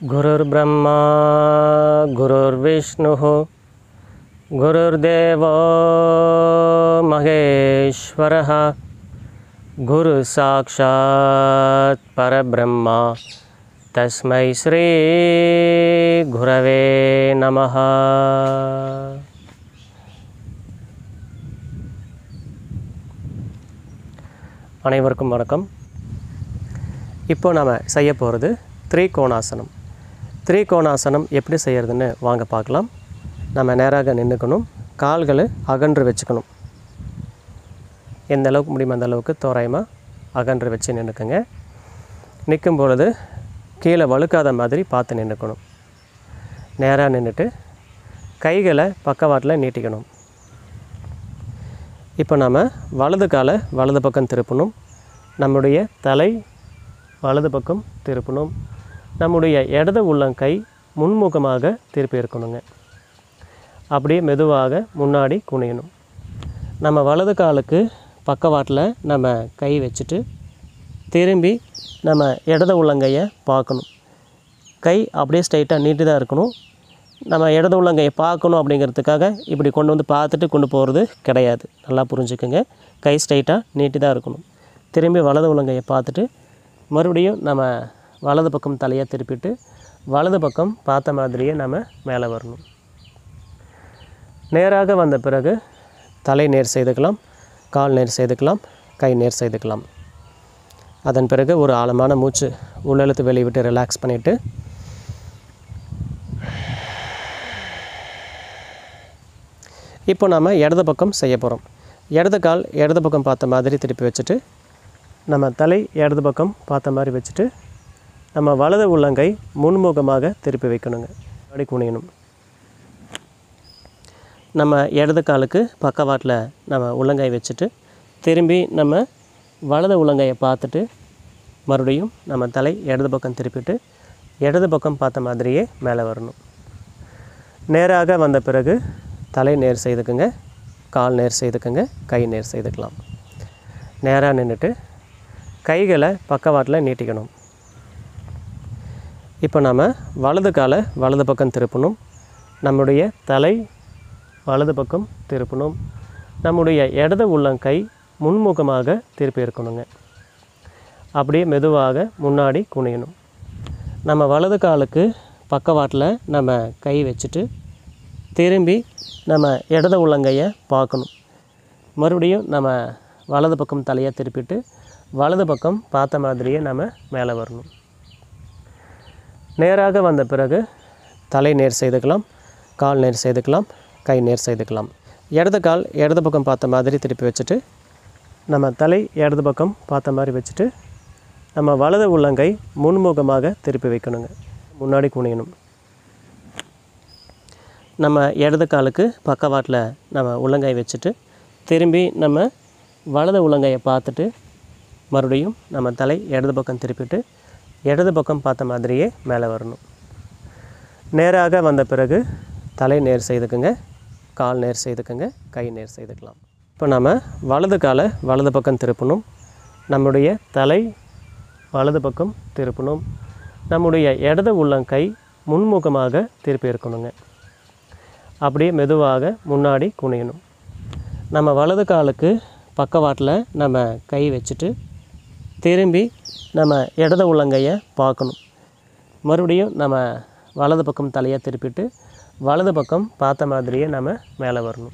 गुरुर्ब्रह्मा गुरुर्विष्णुः गुरुर्देवो महेश्वरः गुरुसाक्षात् परब्रह्मा तस्मै श्रीगुरवे नमः அனைவருக்கும் வணக்கம் இப்போ நம்ம செய்ய போகிறது த்ரீகோணாசனம் த்ரீகோணாசனம் எப்படி செய்கிறதுன்னு வாங்க பார்க்கலாம் நம்ம நேராக நின்றுக்கணும் கால்களை அகன்று வச்சுக்கணும் எந்த அளவுக்கு முடியுமோ அந்த அளவுக்கு தோராயமாக அகன்று வச்சு நின்றுக்குங்க நிற்கும் பொழுது கீழே வழுக்காத மாதிரி பார்த்து நின்றுக்கணும் நேராக நின்றுட்டு கைகளை பக்கவாட்டில் நீட்டிக்கணும் இப்போ நாம் வலது காலை வலது பக்கம் திருப்பணும் நம்முடைய தலை வலது பக்கம் திருப்பணும் நம்முடைய இடது உள்ளங்கை முன்முகமாக திருப்பி இருக்கணுங்க அப்படியே மெதுவாக முன்னாடி குனியணும் நம்ம வலது காலுக்கு பக்கவாட்டில் நம்ம கை வச்சுட்டு திரும்பி நம்ம இடது உள்ளங்கையை பார்க்கணும் கை அப்படியே ஸ்ட்ரைட்டாக நீட்டி தான் இருக்கணும் நம்ம இடது உள்ளங்கையை பார்க்கணும் அப்படிங்கிறதுக்காக இப்படி கொண்டு வந்து பார்த்துட்டு கொண்டு போகிறது கிடையாது நல்லா புரிஞ்சுக்குங்க கை ஸ்ட்ரைட்டாக நீட்டி தான் இருக்கணும் திரும்பி வலது உள்ளங்கையை பார்த்துட்டு மறுபடியும் நம்ம வலது பக்கம் தலையை திருப்பிட்டு வலது பக்கம் பார்த்த மாதிரியே நம்ம மேலே வரணும் நேராக வந்த பிறகு தலை நேர் செய்துக்கலாம் கால் நேர் செய்துக்கலாம் கை நேர் செய்துக்கலாம் அதன் பிறகு ஒரு ஆழமான மூச்சு உள்ளெழுத்து வெளியே விட்டு ரிலாக்ஸ் பண்ணிவிட்டு இப்போ நாம் இடது பக்கம் செய்ய போகிறோம் இடது கால் இடது பக்கம் பார்த்த மாதிரி திருப்பி வச்சுட்டு நம்ம தலை இடது பக்கம் பார்த்த மாதிரி வச்சுட்டு நம்ம வலது உள்ளங்கை முன்முகமாக திருப்பி வைக்கணுங்க அப்படி குனியணும் நம்ம இடது காலுக்கு பக்கவாட்டில் நம்ம உள்ளங்கை வச்சுட்டு திரும்பி நம்ம வலது உள்ளங்கையை பார்த்துட்டு மறுபடியும் நம்ம தலை இடது பக்கம் திருப்பிட்டு இடது பக்கம் பார்த்த மாதிரியே மேலே வரணும் நேராக வந்த பிறகு தலை நேர் செய்துக்குங்க கால் நேர் செய்துக்குங்க கை நேர் செய்துக்கலாம் நேராக நின்றுட்டு கைகளை பக்கவாட்டில் நீட்டிக்கணும் இப்போ நம்ம வலது காலை வலது பக்கம் திருப்பணும் நம்முடைய தலை வலது பக்கம் திருப்பணும் நம்முடைய இடது உள்ளங்கை முன்முகமாக திருப்பி இருக்கணுங்க அப்படியே மெதுவாக முன்னாடி குனியணும் நம்ம வலது காலுக்கு பக்கவாட்டில் நம்ம கை வச்சுட்டு திரும்பி நம்ம இடது உள்ளங்கையை பார்க்கணும் மறுபடியும் நம்ம வலது பக்கம் தலையை திருப்பிட்டு வலது பக்கம் பார்த்த மாதிரியே நம்ம மேலே வரணும் நேராக வந்த பிறகு தலை நேர் செய்துக்கலாம் கால் நேர் செய்துக்கலாம் கை நேர் செய்துக்கலாம் இடது கால் இடது பக்கம் பார்த்த மாதிரி திருப்பி வச்சுட்டு நம்ம தலை இடது பக்கம் பார்த்த மாதிரி வச்சுட்டு நம்ம வலது உள்ளங்கை முன்முகமாக திருப்பி வைக்கணுங்க முன்னாடி குனியணும் நம்ம இடது காலுக்கு பக்கவாட்டில் நம்ம உள்ளங்கை வச்சுட்டு திரும்பி நம்ம வலது உள்ளங்கையை பார்த்துட்டு மறுபடியும் நம்ம தலை இடது பக்கம் திருப்பிட்டு இடது பக்கம் பார்த்த மாதிரியே மேலே வரணும் நேராக வந்த பிறகு தலை நேர் செய்துக்குங்க கால் நேர் செய்துக்குங்க கை நேர் செய்துக்கலாம் இப்போ நம்ம வலது காலை வலது பக்கம் திருப்பணும் நம்முடைய தலை வலது பக்கம் திருப்பணும் நம்முடைய இடது உள்ளங்கை முன்முகமாக திருப்பி இருக்கணுங்க அப்படியே மெதுவாக முன்னாடி குனியணும் நம்ம வலது காலுக்கு பக்கவாட்டில் நம்ம கை வச்சுட்டு திரும்பி நம்ம இடது உள்ளங்கையை பார்க்கணும் மறுபடியும் நம்ம வலது பக்கம் தலையை திருப்பிட்டு வலது பக்கம் பார்த்த மாதிரியே நம்ம மேலே வரணும்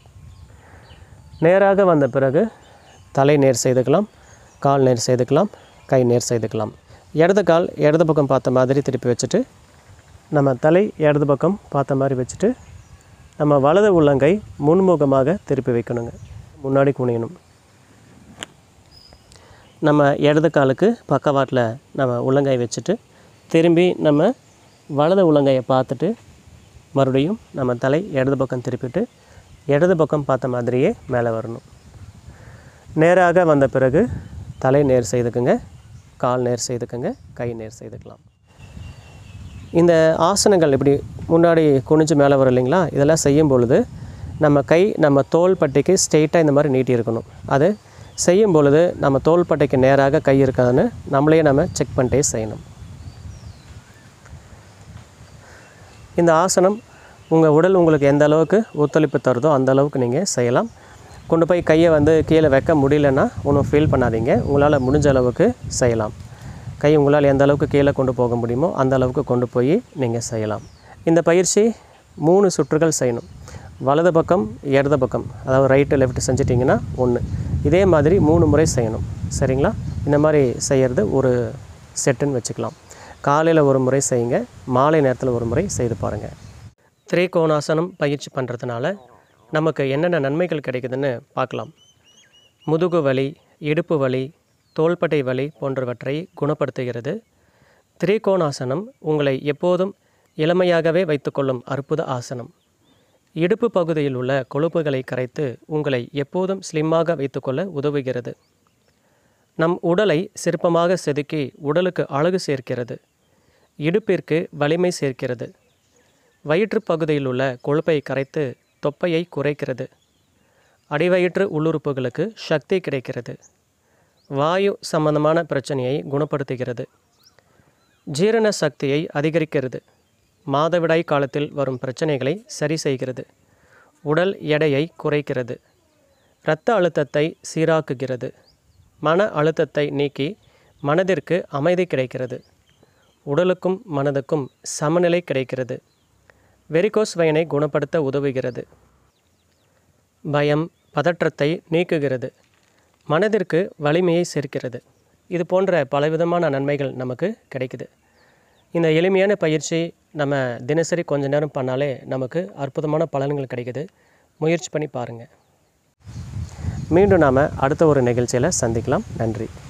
நேராக வந்த பிறகு தலை நேர் செய்துக்கலாம் கால் நேர் செய்துக்கலாம் கை நேர் செய்துக்கலாம் இடது கால் இடது பக்கம் பார்த்த மாதிரி திருப்பி வச்சுட்டு நம்ம தலை இடது பக்கம் பார்த்த மாதிரி வச்சுட்டு நம்ம வலது உள்ளங்கை முன்முகமாக திருப்பி வைக்கணுங்க முன்னாடி குனியணும் நம்ம இடது காலுக்கு பக்கவாட்டில் நம்ம உள்ளங்கை வச்சுட்டு திரும்பி நம்ம வலது உள்ளங்கையை பார்த்துட்டு மறுபடியும் நம்ம தலை இடது பக்கம் திருப்பிட்டு இடது பக்கம் பார்த்த மாதிரியே மேலே வரணும் நேராக வந்த பிறகு தலை நேர் செய்துக்குங்க கால் நேர் செய்துக்குங்க கை நேர் செய்துக்கலாம் இந்த ஆசனங்கள் இப்படி முன்னாடி குனிஞ்சு மேலே வரும் இல்லைங்களா இதெல்லாம் செய்யும் பொழுது நம்ம கை நம்ம தோள் பட்டைக்கு ஸ்ட்ரெயிட்டாக இந்த மாதிரி நீட்டி இருக்கணும் அது செய்யும் பொழுது நம்ம தோள்பட்டைக்கு நேராக கை இருக்காதுன்னு நம்மளே நம்ம செக் பண்ணிட்டே செய்யணும் இந்த ஆசனம் உங்கள் உடல் உங்களுக்கு எந்த அளவுக்கு ஒத்துழைப்பு தருதோ அந்த அளவுக்கு நீங்கள் செய்யலாம் கொண்டு போய் கையை வந்து கீழே வைக்க முடியலன்னா ஒன்றும் ஃபீல் பண்ணாதீங்க உங்களால் முடிஞ்ச அளவுக்கு செய்யலாம் கை உங்களால் எந்த அளவுக்கு கீழே கொண்டு போக முடியுமோ அந்த அளவுக்கு கொண்டு போய் நீங்கள் செய்யலாம் இந்த பயிற்சி மூணு சுற்றுகள் செய்யணும் வலது பக்கம் இடது பக்கம் அதாவது ரைட்டு லெஃப்ட் செஞ்சிட்டிங்கன்னா ஒன்று இதே மாதிரி மூணு முறை செய்யணும் சரிங்களா இந்த மாதிரி செய்கிறது ஒரு செட்டுன்னு வச்சுக்கலாம் காலையில் ஒரு முறை செய்யுங்க மாலை நேரத்தில் ஒரு முறை செய்து பாருங்கள் திரிகோணாசனம் பயிற்சி பண்ணுறதுனால நமக்கு என்னென்ன நன்மைகள் கிடைக்குதுன்னு பார்க்கலாம் முதுகு வலி இடுப்பு வலி தோள்பட்டை வலி போன்றவற்றை குணப்படுத்துகிறது திரிகோணாசனம் உங்களை எப்போதும் இளமையாகவே வைத்துக்கொள்ளும் அற்புத ஆசனம் இடுப்பு பகுதியில் உள்ள கொழுப்புகளை கரைத்து உங்களை எப்போதும் ஸ்லிம்மாக வைத்துக்கொள்ள உதவுகிறது நம் உடலை சிற்பமாக செதுக்கி உடலுக்கு அழகு சேர்க்கிறது இடுப்பிற்கு வலிமை சேர்க்கிறது வயிற்றுப் பகுதியில் உள்ள கொழுப்பை கரைத்து தொப்பையை குறைக்கிறது அடிவயிற்று உள்ளுறுப்புகளுக்கு சக்தி கிடைக்கிறது வாயு சம்பந்தமான பிரச்சனையை குணப்படுத்துகிறது ஜீரண சக்தியை அதிகரிக்கிறது மாதவிடாய் காலத்தில் வரும் பிரச்சனைகளை சரி செய்கிறது உடல் எடையை குறைக்கிறது இரத்த அழுத்தத்தை சீராக்குகிறது மன அழுத்தத்தை நீக்கி மனதிற்கு அமைதி கிடைக்கிறது உடலுக்கும் மனதுக்கும் சமநிலை கிடைக்கிறது வெரிகோஸ் வயனை குணப்படுத்த உதவுகிறது பயம் பதற்றத்தை நீக்குகிறது மனதிற்கு வலிமையை சேர்க்கிறது இது போன்ற பலவிதமான நன்மைகள் நமக்கு கிடைக்குது இந்த எளிமையான பயிற்சி நம்ம தினசரி கொஞ்ச நேரம் பண்ணாலே நமக்கு அற்புதமான பலன்கள் கிடைக்குது முயற்சி பண்ணி பாருங்கள் மீண்டும் நாம் அடுத்த ஒரு நிகழ்ச்சியில் சந்திக்கலாம் நன்றி